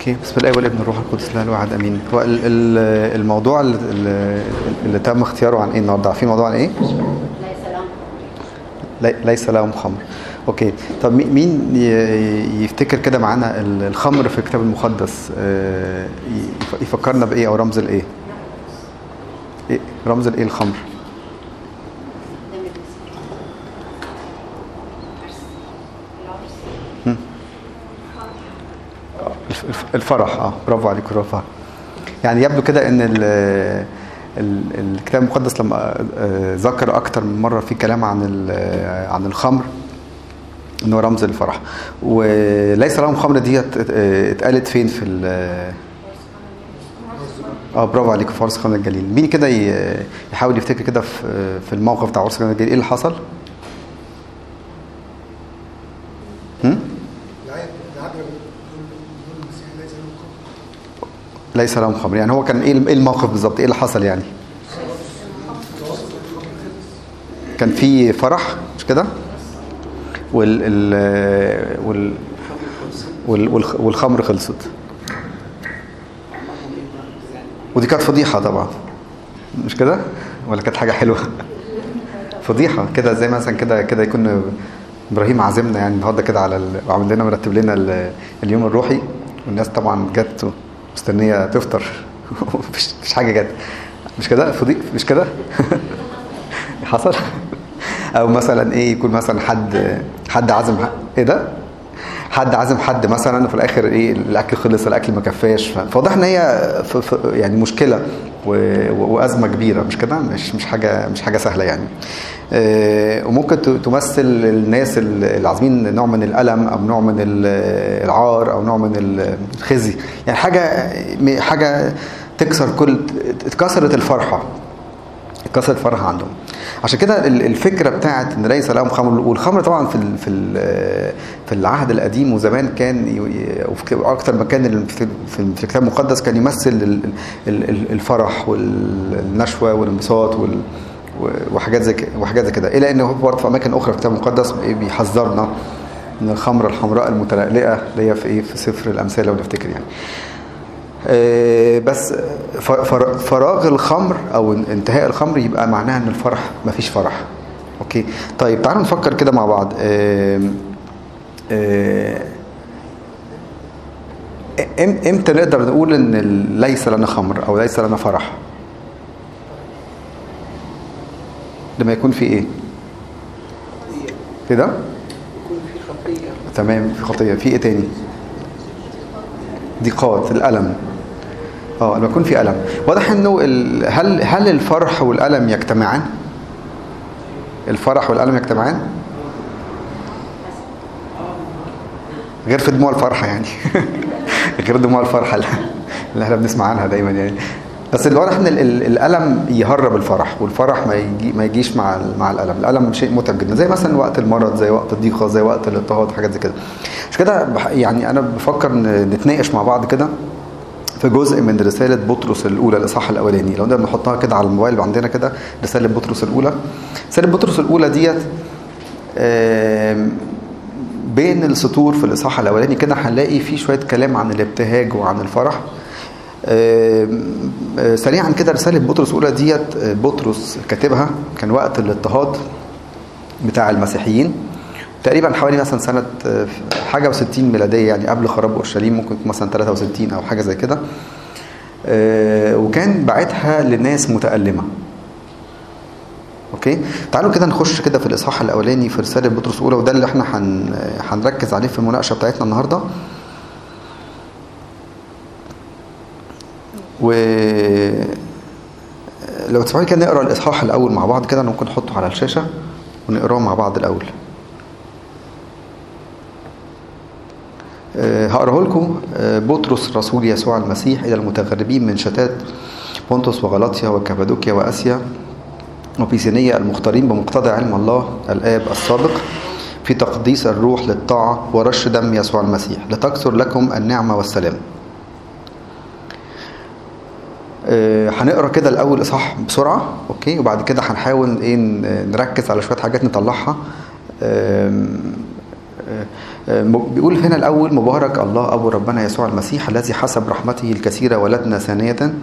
اوكي بسم الله والابن الروح القدس لا الواحد امين هو ال- ال- الموضوع اللي, اللي تم اختياره عن ايه النهارده عارفين الموضوع عن ايه لي- ليس لهم خمر اوكي طب مي- مين ي- يفتكر كده معانا ال- الخمر في الكتاب المقدس آه، يف- يفكرنا بايه او رمز الايه إيه رمز الايه الخمر الف- الف- الفرح اه برافو عليك برافو يعني يبدو كده ان ال ال- الكتاب المقدس لما آه، ذكر اكتر من مره في كلام عن ال- عن الخمر انه رمز الفرح وليس لهم خمر ديت آه، اتقالت فين في ال- اه برافو عليك في عرس خان الجليل مين كده ي- يحاول يفتكر كده في في الموقف بتاع عرس خان الجليل ايه اللي حصل هم؟ العيب العبد يقول المسيح ليس له خمر ليس لهم خمر يعني هو كان ايه ايه الموقف بالظبط ايه اللي حصل يعني كان في فرح مش كده وال ال وال وال والخ- والخمر خلصت ودي كانت فضيحة طبعا مش كده ولا كانت حاجة حلوة فضيحة كده زي مثلا كده كده يكون ابراهيم عازمنا يعني النهارده كده على ال... وعامل لنا مرتب لنا ال... اليوم الروحي والناس طبعا جت مستنيه تفطر مفيش مفيش حاجه جت مش كده فضي مش كده حصل او مثلا ايه يكون مثلا حد حد عازم ح- ايه ده حد عازم حد مثلا وفي الاخر ايه الاكل خلص الاكل ما كفاش فواضح ان هي ف- ف- يعني مشكله و- و- وازمه كبيره مش كده مش مش حاجه مش حاجه سهله يعني آه، وممكن ت- تمثل الناس اللي عازمين نوع من الالم او نوع من ال- العار او نوع من الخزي يعني حاجه حاجه تكسر كل اتكسرت الفرحه كسرت الفرح عندهم عشان كده ال- الفكره بتاعت ان ليس لهم خمر والخمر طبعا في ال- في ال- في العهد القديم وزمان كان ي- ي- وفي اكتر مكان ال- في في في الكتاب المقدس كان يمثل ال- ال- ال- الفرح والنشوه والانبساط وال وحاجات زي ك- وحاجات زي كده الى انه هو برضه في اماكن اخرى في الكتاب المقدس بيحذرنا من الخمره الحمراء المتلألئه اللي هي في ايه في سفر الامثال لو نفتكر يعني آه، بس ف- فر- فراغ الخمر او انتهاء الخمر يبقى معناها ان الفرح مفيش فرح اوكي طيب تعالوا نفكر كده مع بعض آم، آه، إم- امتى نقدر نقول ان ال- ليس لنا خمر او ليس لنا فرح لما يكون في ايه كده يكون في خطيه تمام في خطيه في ايه تاني ضيقات الالم اه لما يكون في الم واضح انه ال... هل هل الفرح والالم يجتمعان الفرح والالم يجتمعان غير في دموع الفرحه يعني غير دموع الفرحه اللي اللي احنا بنسمع عنها دايما يعني بس الواضح ان ال- ال- الالم يهرب الفرح والفرح ما يجي ما يجيش مع ال- مع الالم الالم شيء متعب جدا زي مثلا وقت المرض زي وقت الضيقه زي وقت الاضطهاد حاجات زي كده مش كده بح- يعني انا بفكر ن- نتناقش مع بعض كده في جزء من رسالة بطرس الأولى الإصحاح الأولاني لو نقدر نحطها كده على الموبايل عندنا كده رسالة بطرس الأولى رسالة بطرس الأولى ديت آم، بين السطور في الإصحاح الأولاني كده هنلاقي في شوية كلام عن الابتهاج وعن الفرح آم، آه، سريعا كده رسالة بطرس الأولى ديت آه، بطرس كاتبها كان وقت الاضطهاد بتاع المسيحيين تقريبا حوالي مثلا سنة آه، حاجة و60 ميلادية يعني قبل خراب أورشليم ممكن يكون مثلا 63 أو حاجة زي كده آه، وكان باعتها لناس متألمة اوكي تعالوا كده نخش كده في الاصحاح الاولاني في رساله بطرس الاولى وده اللي احنا هن... هنركز عليه في المناقشه بتاعتنا النهارده و لو تسمعوا كده نقرا الاصحاح الاول مع بعض كده ممكن نحطه على الشاشه ونقراه مع بعض الاول آه، هقراه لكم آه، بطرس رسول يسوع المسيح الى المتغربين من شتات بونتوس وغلاطيا وكابادوكيا واسيا وبيسينية المختارين بمقتضى علم الله الآب السابق في تقديس الروح للطاعة ورش دم يسوع المسيح لتكثر لكم النعمة والسلام آه، هنقرا كده الاول اصحاح بسرعه اوكي وبعد كده هنحاول ايه ن- نركز على شويه حاجات نطلعها آم، آه، آه، م- بيقول هنا الأول مبارك الله أبو ربنا يسوع المسيح الذي حسب رحمته الكثيرة ولدنا ثانية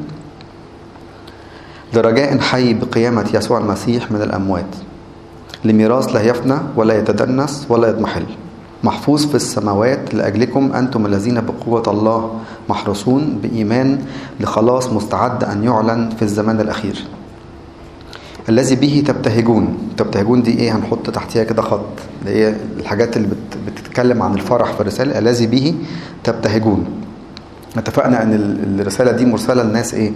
لرجاء حي بقيامة يسوع المسيح من الأموات لميراث لا يفنى ولا يتدنس ولا يضمحل محفوظ في السماوات لأجلكم أنتم الذين بقوة الله محروسون بإيمان لخلاص مستعد أن يعلن في الزمان الأخير الذي به تبتهجون تبتهجون دي ايه هنحط تحتيها كده خط اللي هي الحاجات اللي بت بتتكلم عن الفرح في الرسالة الذي به تبتهجون اتفقنا ان ال- الرسالة دي مرسلة لناس ايه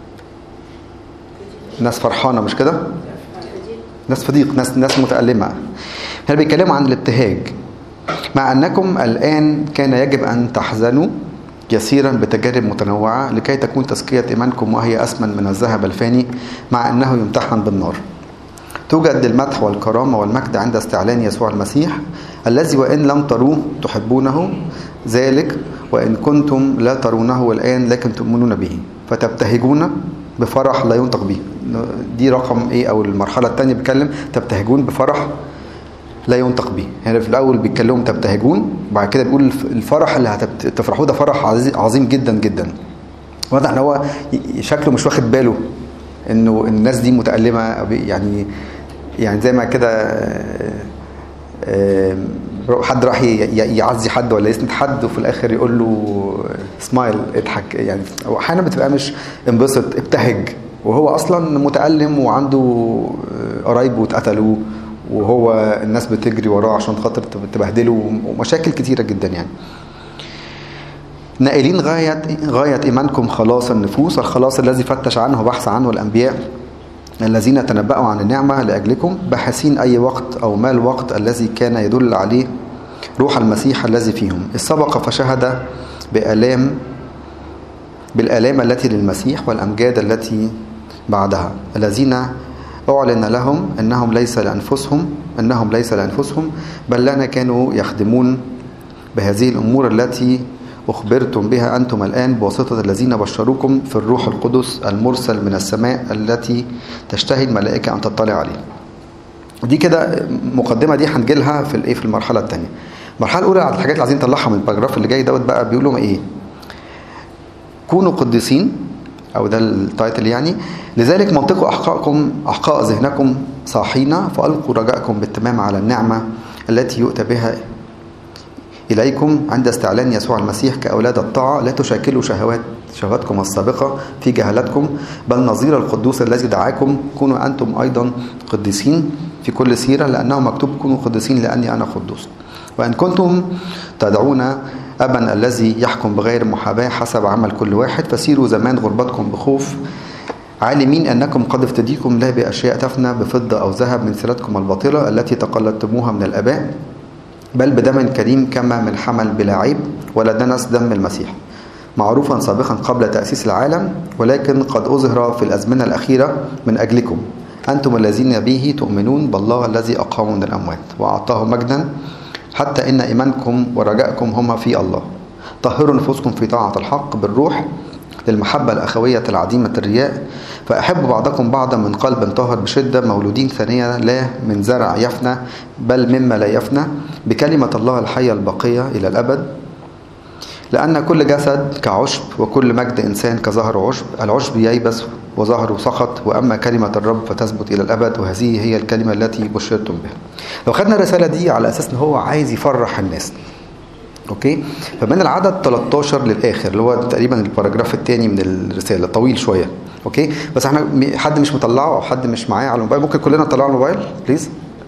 ناس فرحانة مش كده ناس فضيق ناس ناس متألمة هنا بيتكلموا عن الابتهاج مع أنكم الآن كان يجب أن تحزنوا كثيرا بتجارب متنوعة لكي تكون تزكية إيمانكم وهي أثمن من الذهب الفاني مع أنه يمتحن بالنار توجد المدح والكرامة والمجد عند استعلان يسوع المسيح الذي وإن لم تروه تحبونه ذلك وإن كنتم لا ترونه الآن لكن تؤمنون به فتبتهجون بفرح لا ينطق به دي رقم ايه او المرحله الثانيه بيتكلم تبتهجون بفرح لا ينطق به يعني في الاول بيتكلموا تبتهجون وبعد كده بيقول الف- الفرح اللي هتفرحوه ده فرح عزي- عظيم جدا جدا واضح ان هو ي- شكله مش واخد باله انه الناس دي متألمة أو بي- يعني يعني زي ما كده آه، آه، حد راح ي- ي- يعزي حد ولا يسند حد وفي الاخر يقول له سمايل اضحك يعني هو احيانا بتبقى مش انبسط ابتهج وهو اصلا متألم وعنده آه، قرايبه اتقتلوا وهو الناس بتجري وراه عشان خاطر تبهدله ومشاكل كتيرة جدا يعني نائلين غاية غاية إيمانكم خلاص النفوس الخلاص الذي فتش عنه وبحث عنه الأنبياء الذين تنبأوا عن النعمة لأجلكم باحثين أي وقت أو ما الوقت الذي كان يدل عليه روح المسيح الذي فيهم إذ سبق فشهد بآلام بالآلام التي للمسيح والأمجاد التي بعدها الذين أعلن لهم أنهم ليس لأنفسهم أنهم ليس لأنفسهم بل لنا كانوا يخدمون بهذه الأمور التي أخبرتم بها أنتم الآن بواسطة الذين بشروكم في الروح القدس المرسل من السماء التي تشتهي الملائكة أن تطلع عليه دي كده مقدمة دي هنجيلها في الايه في المرحلة الثانية المرحلة الأولى على الحاجات اللي عايزين نطلعها من الباراجراف اللي جاي دوت بقى بيقولوا ايه كونوا قديسين أو ده التايتل يعني لذلك منطقوا أحقائكم أحقاء ذهنكم صاحين فألقوا رجاءكم بالتمام على النعمة التي يؤتى بها إليكم عند استعلان يسوع المسيح كأولاد الطاعة لا تشاكلوا شهوات شهواتكم السابقة في جهالتكم بل نظير القدوس الذي دعاكم كونوا أنتم أيضا قديسين في كل سيرة لأنه مكتوب كونوا قديسين لأني أنا قدوس وإن كنتم تدعون أبا الذي يحكم بغير محاباة حسب عمل كل واحد فسيروا زمان غربتكم بخوف عالمين أنكم قد افتديكم لا بأشياء تفنى بفضة أو ذهب من سيرتكم الباطلة التي تقلدتموها من الآباء بل بدم كريم كما من حمل بلا عيب ولا دنس دم المسيح معروفا سابقا قبل تأسيس العالم ولكن قد أظهر في الأزمنة الأخيرة من أجلكم أنتم الذين به تؤمنون بالله الذي أقام من الأموات وأعطاه مجدا حتى إن إيمانكم ورجاءكم هما في الله طهروا نفوسكم في طاعة الحق بالروح للمحبة الأخوية العديمة الرياء فأحب بعضكم بعضا من قلب طاهر بشدة مولودين ثانية لا من زرع يفنى بل مما لا يفنى بكلمة الله الحية الباقية إلى الأبد لأن كل جسد كعشب وكل مجد إنسان كظهر عشب العشب ييبس وظهره سقط وأما كلمة الرب فتثبت إلى الأبد وهذه هي الكلمة التي بشرتم بها لو خدنا الرسالة دي على أساس أن هو عايز يفرح الناس اوكي فمن العدد 13 للاخر اللي هو تقريبا الباراجراف الثاني من الرساله طويل شويه اوكي بس احنا حد مش مطلعه او حد مش معاه على الموبايل ممكن كلنا نطلعه على الموبايل بليز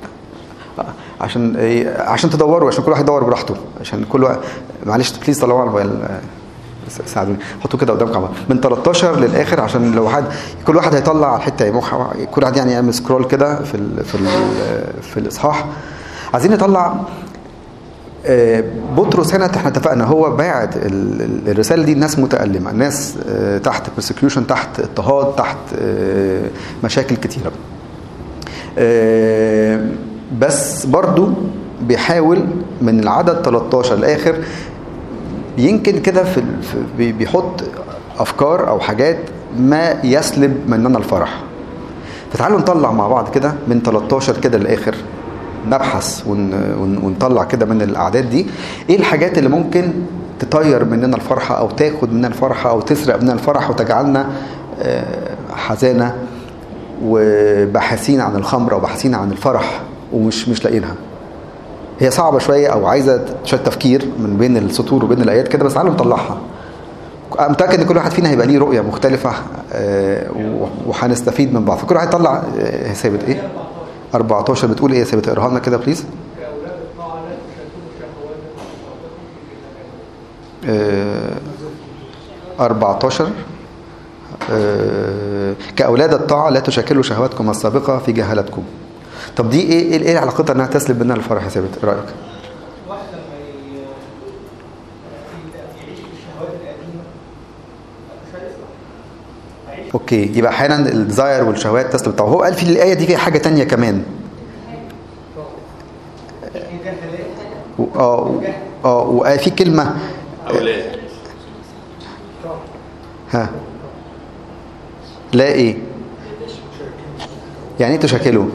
عشان ايه عشان تدوروا عشان كل واحد يدور براحته عشان كل واحد معلش بليز طلعوه على الموبايل ساعدوني حطوا كده قدامكم على من 13 للاخر عشان لو حد كل واحد هيطلع على الحته يموح كل واحد يعني يعمل سكرول كده في ال في ال في الاصحاح عايزين نطلع بطرس هنا احنا اتفقنا هو باعت الرساله دي الناس متالمه الناس تحت برسكيوشن تحت اضطهاد تحت مشاكل كتيره بس برضو بيحاول من العدد 13 لاخر يمكن كده في بيحط افكار او حاجات ما يسلب مننا الفرح فتعالوا نطلع مع بعض كده من 13 كده للاخر نبحث ون ون ونطلع كده من الاعداد دي ايه الحاجات اللي ممكن تطير مننا الفرحه او تاخد مننا الفرحه او تسرق مننا الفرح وتجعلنا آه، حزانه وباحثين عن الخمره وباحثين عن الفرح ومش مش لاقيينها هي صعبه شويه او عايزه شويه تفكير من بين السطور وبين الايات كده بس تعالوا نطلعها أنا متاكد ان كل واحد فينا هيبقى ليه رؤيه مختلفه آه، و- وهنستفيد من بعض فكل واحد يطلع آه، هي ثابت ايه 14 بتقول ايه يا ثابت اقراها لنا كده بليز كأولاد الطاعة لا تشتموا شهواتكم وتطيعوا في جسدكم. آه، 14 آه، كأولاد الطاعة لا تشكلوا شهواتكم السابقة في جهالتكم طب دي ايه ايه ايه علاقتها انها تسلب منها الفرح يا ثابت ايه رايك واحد لما ي- يعيش في الشهوات القديمة مش هيصلح هيعيش اوكي يبقى احيانا الديزاير والشهوات تسلب طب هو قال في الايه دي في حاجه تانية كمان في جهالات و- اه و- اه وقال في كلمه أولاد ها لا ايه يعني ايه تشكلوا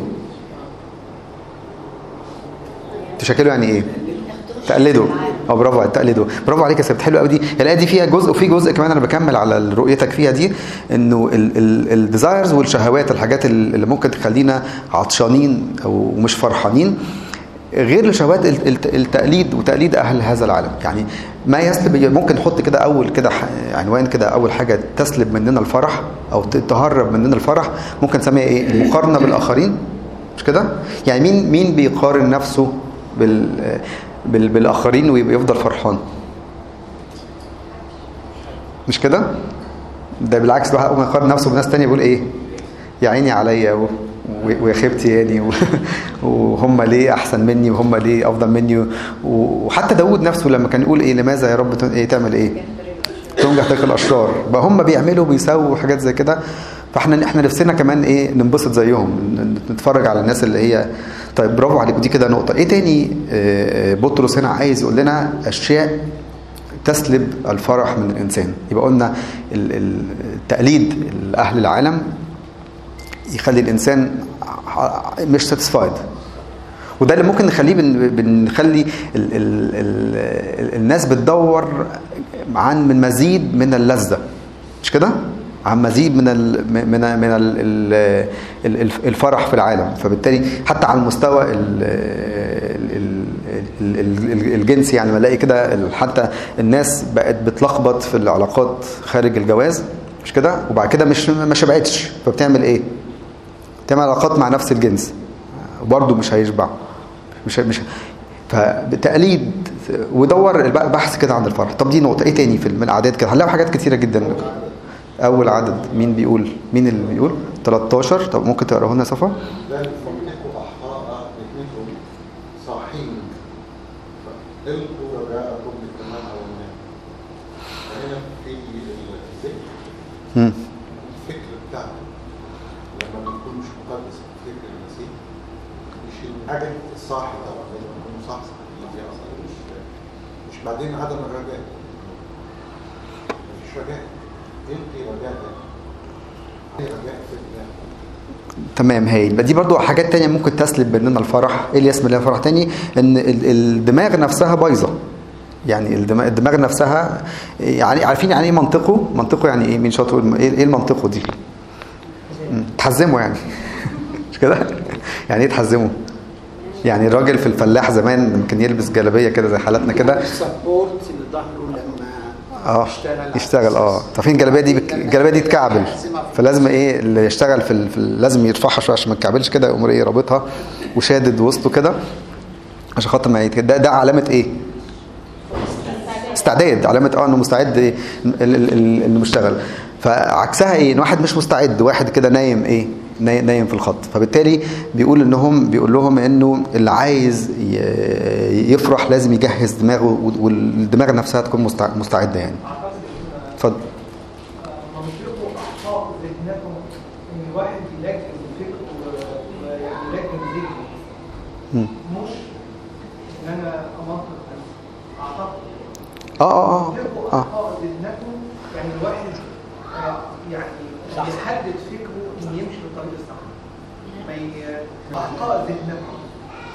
تشكلوا يعني ايه تقلدوا اه برافو عليك تقلدوا برافو عليك يا سبت حلو قوي دي الايه دي فيها جزء وفي جزء كمان انا بكمل على رؤيتك فيها دي انه الديزايرز والشهوات الحاجات اللي ممكن تخلينا عطشانين او مش فرحانين غير لشهوات الت- الت- التقليد وتقليد اهل هذا العالم يعني ما يسلب ممكن نحط كده اول كده ح- عنوان كده اول حاجه تسلب مننا الفرح او ت- تهرب مننا الفرح ممكن نسميها ايه المقارنه بالاخرين مش كده يعني مين مين بيقارن نفسه بال بال بالاخرين ويفضل فرحان مش كده ده بالعكس الواحد اول ما يقارن نفسه بناس تانية بيقول ايه يا عيني عليا و- و- ويا خيبتي يعني و- وهم ليه احسن مني وهم ليه افضل مني و- وحتى داود نفسه لما كان يقول ايه لماذا يا رب ت- ايه تعمل ايه تنجح تلك الاشرار بقى هم بيعملوا بيسووا حاجات زي كده فاحنا احنا نفسنا كمان ايه ننبسط زيهم ن- نتفرج على الناس اللي هي طيب برافو عليك دي كده نقطه ايه تاني آه، آه، بطرس هنا عايز يقول لنا اشياء تسلب الفرح من الانسان يبقى قلنا ال- ال- التقليد اهل العالم يخلي الانسان ع- مش ساتيسفايد وده اللي ممكن نخليه بن- بنخلي ال ال ال الناس بتدور عن من مزيد من اللذة مش كده؟ عن مزيد من ال من من ال ال ال الفرح في العالم فبالتالي حتى على المستوى ال ال ال ال الجنسي يعني بلاقي كده ال- حتى الناس بقت بتلخبط في العلاقات خارج الجواز مش كده وبعد كده مش ما شبعتش فبتعمل ايه تعمل علاقات مع نفس الجنس وبرضه مش هيشبع مش مش فبتقليد ودور الب- بحث كده عن الفرح طب دي نقطه ايه تاني في من الاعداد كده هنلاقي حاجات كتيره جدا اول عدد مين بيقول مين اللي بيقول 13 طب ممكن تقراه لنا يا صفا بل فملكوا أحقاء ذهنكم صاحين فالقوا رجاءكم بالتمام والنام فهنا في الذكر مم. الفكر بتاعك لما بيكون مش مقدس الفكر المسيح مش الحاجة الصاحي طبعا لازم يكون مصحصح اللي أصلا مش مش بعدين عدم الرجاء مفيش رجاء القي رجاءك رجاء في الله تمام هايل يبقى دي برضو حاجات تانية ممكن تسلب مننا الفرح ايه اللي يسلب لنا الفرح تاني ان ال- الدماغ نفسها بايظه يعني الدماغ, الدماغ نفسها يعني عارفين يعني ايه منطقه منطقه يعني ايه مين شاطر يقول ايه إيه المنطقه دي مم. تحزمه يعني مش كده يعني ايه تحزمه يعني الراجل في الفلاح زمان ممكن يلبس جلابيه كده زي حالاتنا كده سبورت لظهره لما اه يشتغل يشتغل اه عارفين الجلابيه دي بك... الجلابيه دي تكعبل فلازم ايه اللي يشتغل في, ال... في ال... لازم يرفعها شويه عشان ما تكعبلش كده يقوم ايه رابطها وشادد وسطه كده عشان خاطر ما يت... ده, ده علامه ايه استعداد علامه اه انه مستعد ايه ال- ال- ال- انه مشتغل فعكسها ايه ان واحد مش مستعد واحد كده نايم ايه ناي- نايم في الخط فبالتالي بيقول انهم بيقول لهم انه اللي عايز ي- يفرح لازم يجهز دماغه والدماغ نفسها تكون مستع- مستعده يعني اعتقد ان اتفضل مملكوا احقاء ذهنكم ان الواحد يلاجم فكره ويعني يلاجم ذهنه مم. مش ان انا امنطق نفسي اعتقد اه اه اه مملكوا اه احقاء ذهنكم يعني الواحد آه، يعني يحدد فكره انه يمشي بالطريق الصح ما ي- احقاء ذهنكم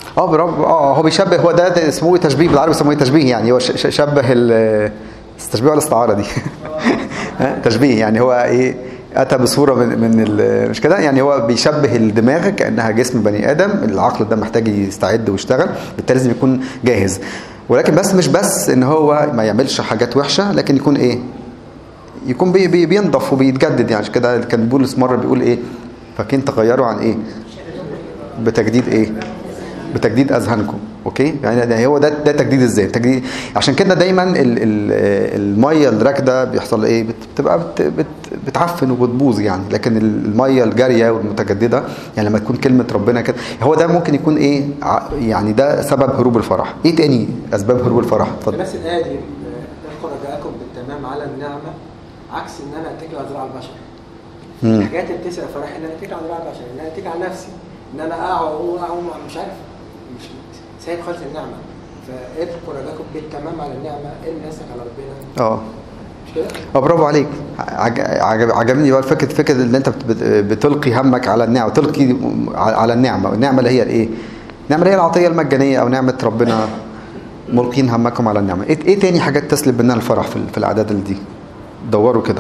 اه برافو اه هو بيشبه هو ده, ده اسمه إيه تشبيه بالعربي اسمه ايه تشبيه يعني هو ش- ش- شبه ال التشبيه ولا الاستعاره دي ها؟ تشبيه يعني هو ايه اتى بصوره من من ال- مش كده يعني هو بيشبه الدماغ كانها جسم بني ادم العقل ده محتاج يستعد ويشتغل بالتالي لازم يكون جاهز ولكن بس مش بس ان هو ما يعملش حاجات وحشه لكن يكون ايه يكون بي بي بينضف وبيتجدد يعني عشان كده كان بولس مره بيقول ايه فاكرين تغيروا عن ايه بتجديد ايه بتجديد اذهانكم اوكي يعني ده هو ده ده تجديد الذهن تجديد عشان كده دايما ال ال الميه الراكده بيحصل ايه بت- بتبقى بت بت بتعفن وبتبوظ يعني لكن الميه الجاريه والمتجدده يعني لما تكون كلمه ربنا كده هو ده ممكن يكون ايه ع- يعني ده سبب هروب الفرح ايه تاني اسباب هروب الفرح في اتفضل نفس الآية دي اذكر رجاءكم بالتمام على النعمة عكس إن أنا أتكل على ذراع البشر. مم. الحاجات اللي بتسرق فرح إن أنا أتكل على ذراع البشر، إن أنا أتكل على نفسي، إن أنا أقع وأقوم أقوم مش عارف مش سايب خالص النعمة. فاذكر رجاءكم بالتمام على النعمة، ارمي نفسك على ربنا، اه مش كده؟ اه برافو عليك عج- عجب عجبني بقى فكره فكره ان انت بت- بت- بتلقي همك على النعمه تلقي على النعمه والنعمه اللي هي الايه النعمه اللي هي العطيه المجانيه او نعمه ربنا ملقين همكم على النعمه ايه ايه تاني حاجات تسلب منها الفرح في ال- في الاعداد اللي دي دوروا كده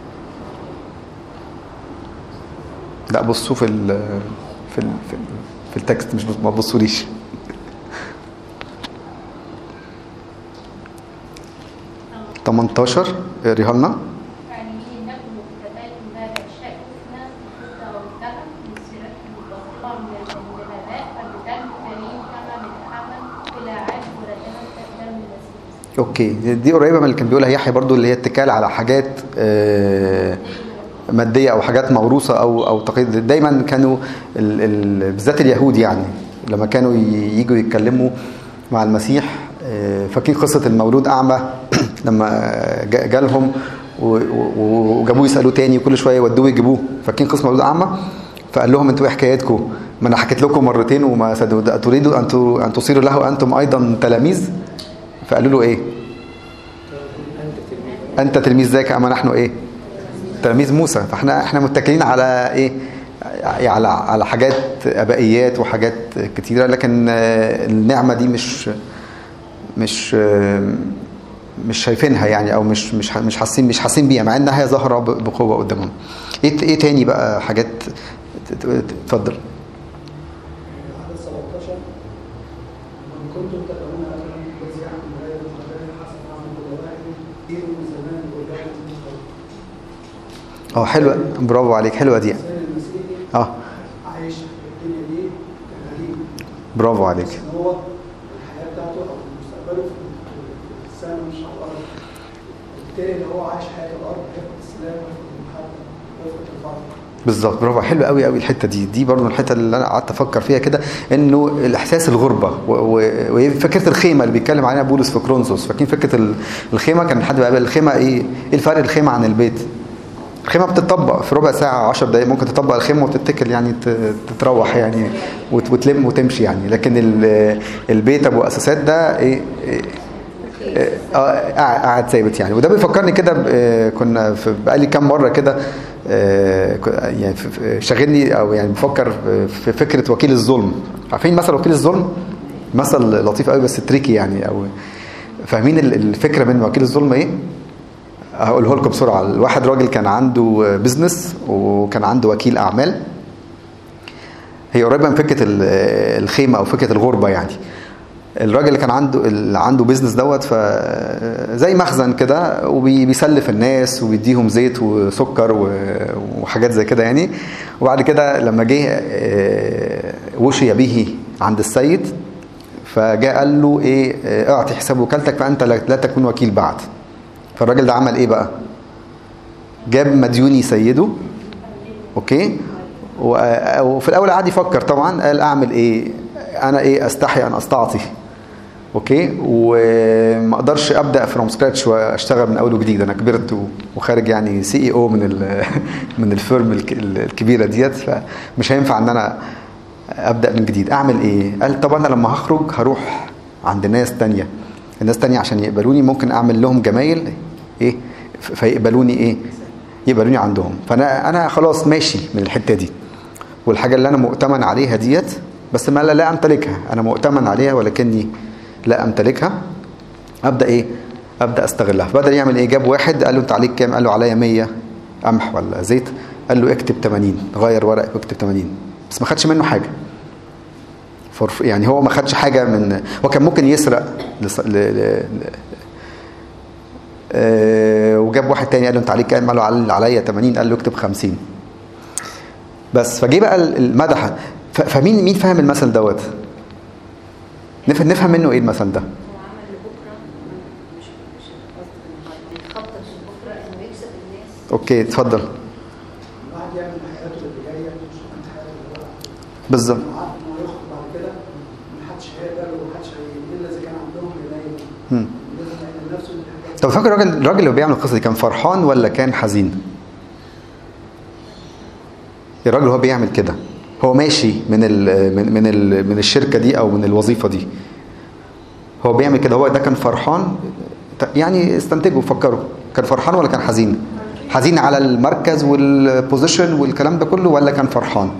لا بصوا في ال في ال في, ال في التكست مش بص- ما تبصوليش تمنتاشر اقريها لنا يعني إنكم مبتدأتم بعد أشياء أخرى الفضة والذهب من سيرتكم الباطلة من النبات فبدم كريم كما من الحمل إلى عاد ولدها تقدم من السيس اوكي دي- دي قريبه من اللي كان بيقولها يحيى برضو اللي هي اتكال على حاجات آه، ماديه او حاجات موروثه او او تقليد دايما كانوا ال- ال- بالذات اليهود يعني لما كانوا ي- يجوا يتكلموا مع المسيح آه، فاكرين قصه المولود اعمى لما جا- جالهم و- و- وجابوه يسالوه تاني وكل شويه يودوه يجيبوه فاكرين قصه المولود اعمى فقال لهم انتوا ايه حكايتكم ما انا حكيت لكم مرتين وما صدقوا تريدوا ان ت- ان تصيروا له انتم ايضا تلاميذ فقالوا له ايه انت تلميذ ذاك اما نحن ايه تلاميذ موسى فاحنا احنا متكلين على ايه على على حاجات ابائيات وحاجات كتيره لكن آه، النعمه دي مش مش آه، مش شايفينها يعني او مش مش مش حاسين مش حاسين بيها مع انها هي ظاهره ب- بقوه قدامهم ايه ايه تاني بقى حاجات ت- ت- اتفضل عدد 17 وإن كنتم تدعون أجرا الذي يعمل غير الخطايا حسب عمل كل واحد دين من زمان وجاهل من قبل اه حلوه برافو عليك حلوه دي الإنسان المسيحي اه عايش في الدنيا دي كغريب برافو عليك بس إن هو الحياة بتاعته أو مستقبله في في السماء مش على الأرض بالتالي اللي هو عايش حياة الأرض هيفقد السلام ويفقد المحبة ويفقد الفرح بالظبط برافو حلو قوي قوي الحته دي دي برضه الحته اللي انا قعدت افكر فيها كده انه الاحساس الغربه و- و- وهي فكره الخيمه اللي بيتكلم عليها بولس في كرونزوس فاكرين فكره ال- الخيمه كان حد بقى الخيمه ايه ايه الفرق الخيمه عن البيت الخيمه بتطبق في ربع ساعه 10 دقائق ممكن تطبق الخيمه وتتكل يعني ت- تتروح يعني وت- وتلم وتمشي يعني لكن ال- البيت ابو اساسات ده ايه, إيه اه قاعد قاعد ثابت يعني وده بيفكرني كده ب- آه، كنا في بقالي كام مره كده آه، ك- يعني في- في- شاغلني او يعني بفكر في فكره وكيل الظلم عارفين مثل وكيل الظلم مثل لطيف قوي بس تريكي يعني او فاهمين ال- الفكره من وكيل الظلم ايه هقوله لكم بسرعه الواحد راجل كان عنده بيزنس وكان عنده وكيل اعمال هي قريبه من فكره ال- الخيمه او فكره الغربه يعني الراجل اللي كان عنده اللي عنده بيزنس دوت ف زي مخزن كده وبيسلف الناس وبيديهم زيت وسكر و- وحاجات زي كده يعني وبعد كده لما جه آه، وشي به عند السيد فجاء قال له ايه آه، اعطي حساب وكالتك فانت لا لا تكون وكيل بعد فالراجل ده عمل ايه بقى جاب مديوني سيده اوكي و- وفي الاول قعد يفكر طبعا قال اعمل ايه انا ايه استحي ان استعطي اوكي وما اقدرش ابدا فروم سكراتش واشتغل من اول وجديد انا كبرت و- وخارج يعني سي اي او من ال من الفيرم الك- الكبيره ديت فمش هينفع ان انا ابدا من جديد اعمل ايه قال طب انا لما هخرج هروح عند ناس تانية الناس تانية عشان يقبلوني ممكن اعمل لهم جمايل ايه ف- فيقبلوني ايه يقبلوني عندهم فانا انا خلاص ماشي من الحته دي والحاجه اللي انا مؤتمن عليها ديت بس ما لا, لا امتلكها انا مؤتمن عليها ولكني لا امتلكها ابدا ايه ابدا استغلها بدل يعمل ايه جاب واحد قال له انت عليك كام قال له عليا 100 قمح ولا زيت قال له اكتب 80 غير ورقك واكتب 80 بس ما خدش منه حاجه فرف يعني هو ما خدش حاجه من هو كان ممكن يسرق لص... ل... ل... آه وجاب واحد تاني قال له انت عليك كام قال له علي- عليا 80 قال له اكتب 50 بس فجه بقى المدح ف... فمين مين فاهم المثل دوت نفهم نفهم منه ايه المثل ده هو عمل لبكره مش مش قصدي بيخطط لبكره انه يكسب الناس اوكي اتفضل الواحد يعمل حياته اللي جايه مش عند حياته اللي هو بالظبط عارف انه يخرج بعد كده محدش هيقبل ومحدش هي الا اذا كان عندهم جنايه مم. لازم يعمل نفسه من الحاجات طب فاكر الراجل الراجل اللي بيعمل القصه دي كان فرحان ولا كان حزين؟ الراجل هو بيعمل كده هو ماشي من ال من من ال من الشركه دي او من الوظيفه دي هو بيعمل كده هو ده كان فرحان يعني استنتجوا فكروا كان فرحان ولا كان حزين؟ حزين على المركز والبوزيشن والكلام ده كله ولا كان فرحان؟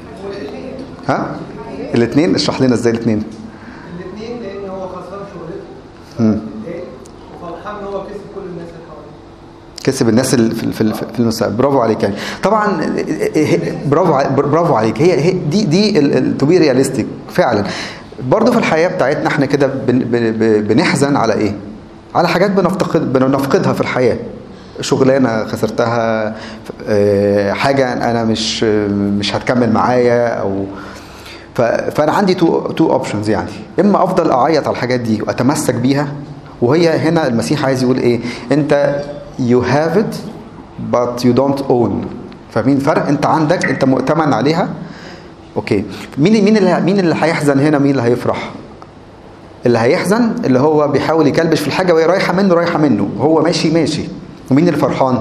ها؟ الاثنين اشرح لنا ازاي الاثنين؟ الاثنين لان هو خسران شغلته مم. متضايق وفرحان ان هو كسب كل الناس اللي حواليه كسب الناس اللي في في في المستقبل برافو عليك يعني طبعا برافو ع- برافو عليك هي هي دي دي تو بي رياليستيك فعلا برضه في الحياه بتاعتنا احنا كده بن- بن- بن- بنحزن على ايه على حاجات بنفتقد بنفقدها في الحياه شغلانه خسرتها آه، حاجه انا مش مش هتكمل معايا او ف- فانا عندي تو تو اوبشنز يعني اما افضل اعيط على الحاجات دي واتمسك بيها وهي هنا المسيح عايز يقول ايه انت you have it but you don't own فاهمين الفرق انت عندك انت مؤتمن عليها اوكي مين مين اللي مين اللي هيحزن هنا مين اللي هيفرح اللي هيحزن اللي هو بيحاول يكلبش في الحاجه وهي رايحه منه رايحه منه هو ماشي ماشي ومين اللي فرحان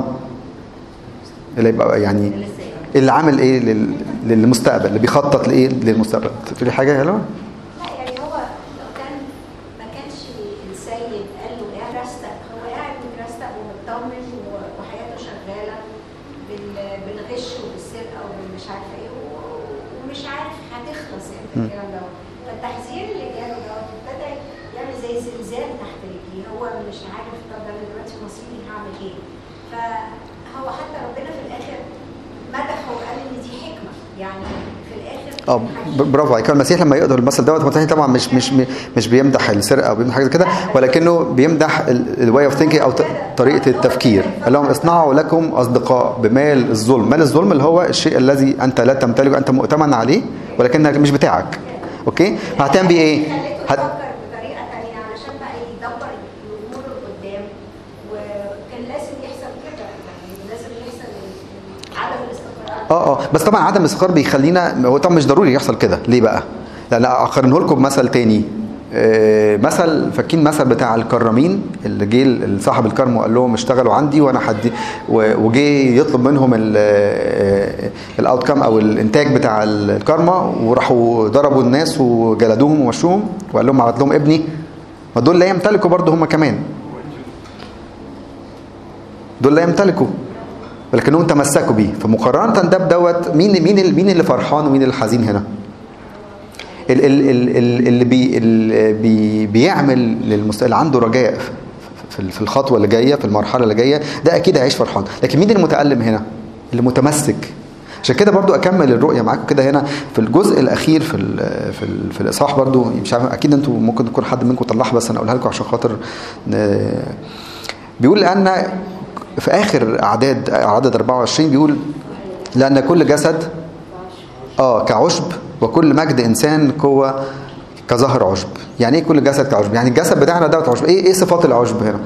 اللي يبقى يعني اللي عامل ايه لل- للمستقبل اللي بيخطط لايه للمستقبل في حاجه هلا لا يعني هو لو كان ما كانش السيد قال له يا رستق هو قاعد مترستق ومطمن و- وحياته شغاله بال- بالغش وبالسرقه وبالمش عارفه ايه و- ومش عارف هتخلص امتى الكلام ده فالتحذير اللي جاله ده ابتدى يعمل زي زلزال تحت رجليه هو مش عارف طب انا دلوقتي مصيري هعمل ايه فهو حتى ربنا في الاخر مدحه وقال ان دي حكمه يعني في الاخر اه ب- برافو عليك المسيح لما يقدر المثل دوت متهيألي طبعا مش مش مش بيمدح السرقه او بيمدح حاجه زي كده ولكنه بيمدح الواي اوف ثينكينج او ط- طريقه التفكير قال لهم اصنعوا لكم اصدقاء بمال الظلم مال الظلم اللي هو الشيء الذي انت لا تمتلكه انت مؤتمن عليه ولكنه مش بتاعك اوكي فهتعمل بيه ايه خليته هت... يفكر بطريقه ثانيه علشان بقى يدبر الامور لقدام وكان لازم يحصل كده يعني لازم يحصل عدم الاستقرار اه اه بس طبعا عدم الاستقرار بيخلينا هو طبعا مش ضروري يحصل كده ليه بقى لان اقارنه لكم بمثل تاني آه، مثل فاكرين مثل بتاع الكرامين اللي جه صاحب الكرم وقال لهم اشتغلوا عندي وانا حد وجه يطلب منهم الاوت كام او الانتاج بتاع الكرمه وراحوا ضربوا الناس وجلدوهم ومشوهم وقال لهم بعت لهم ابني ما دول لا يمتلكوا برضه هم كمان دول لا يمتلكوا ولكنهم تمسكوا بيه فمقارنه ده بدوت مين مين ال- مين اللي فرحان ومين اللي حزين هنا ال- ال- ال- ال- اللي بي اللي بي بيعمل للمست... اللي عنده رجاء في- في في الخطوه اللي جايه في المرحله اللي جايه ده اكيد هيعيش فرحان لكن مين المتالم هنا اللي متمسك عشان كده برضو اكمل الرؤيه معاكم كده هنا في الجزء الاخير في ال في, ال في الاصحاح برضو مش عارف اكيد انتوا ممكن تكون حد منكم طلعها بس انا اقولها لكم عشان خاطر ن- بيقول لان في اخر اعداد عدد 24 بيقول لان كل جسد اه كعشب وكل مجد انسان قوه كظهر عشب يعني ايه كل جسد كعشب يعني الجسد بتاعنا دوت عشب ايه ايه صفات العشب هنا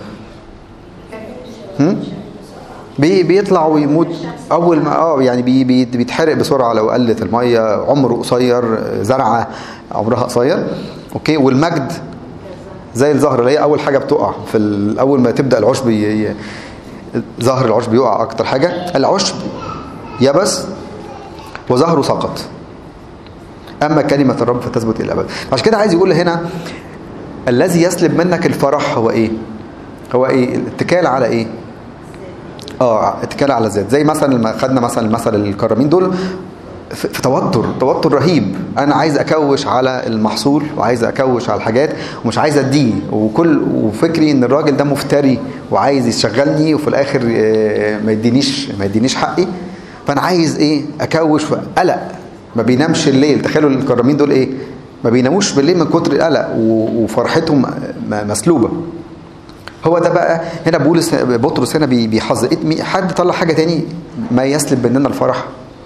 هم؟ بي بيطلع ويموت اول ما اه يعني بي بي بيتحرق بسرعه لو قلت الميه عمره قصير زرعه عمرها قصير اوكي والمجد زي الزهر اللي هي اول حاجه بتقع في ال- اول ما تبدا العشب ي- ي- ظهر العشب يقع اكتر حاجه العشب يبس وظهره سقط اما كلمه الرب فتثبت الى الابد عشان كده عايز يقول هنا الذي يسلب منك الفرح هو ايه هو ايه الاتكال على ايه اه اتكال على الذات زي مثلا لما خدنا مثلا مثل الكرامين دول في في توتر توتر رهيب انا عايز اكوش على المحصول وعايز اكوش على الحاجات ومش عايز اديه وكل وفكري ان الراجل ده مفتري وعايز يشغلني وفي الاخر آه، ما يدينيش ما يدينيش حقي فانا عايز ايه اكوش في قلق ما بينامش الليل تخيلوا الكرامين دول ايه ما بيناموش بالليل من كتر القلق و- وفرحتهم م- مسلوبه هو ده بقى هنا بولس بطرس هنا بي- بيحذر إيه- مي- حد طلع حاجه تاني ما يسلب مننا الفرح